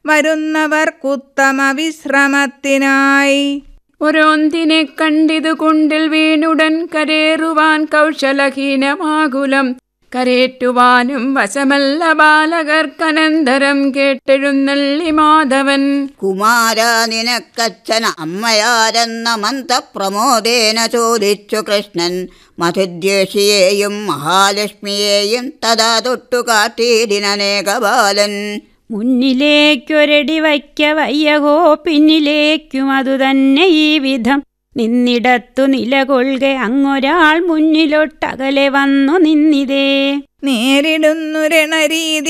വരുന്നവർക്കുത്തമ വിശ്രമത്തിനായി ഒരോന്തിനെ കണ്ടിതു കുണ്ടിൽ വീണുടൻ കരേറുവാൻ കൗശലഹീനമാകുലം കരേറ്റുവാനും വശമല്ല ബാലകർക്കനന്തരം കേട്ടെഴുന്നള്ളി മാധവൻ കുമാര നിനക്കച്ഛന അമ്മയാരെന്ന മന്ത്രപ്രമോദേന ചോദിച്ചു കൃഷ്ണൻ മധുദ്വേഷിയെയും മഹാലക്ഷ്മിയെയും തഥാ തൊട്ടു കാട്ടിയിടിനേകബാലൻ മുന്നിലേക്കൊരടി വയ്ക്ക വയ്യകോ പിന്നിലേക്കും അതുതന്നെ ഈ വിധം നിന്നിടത്തു നിലകൊള്ളുക അങ്ങൊരാൾ മുന്നിലൊട്ടകലെ വന്നു നിന്നിതേ നേരിടുന്നു രണരീതി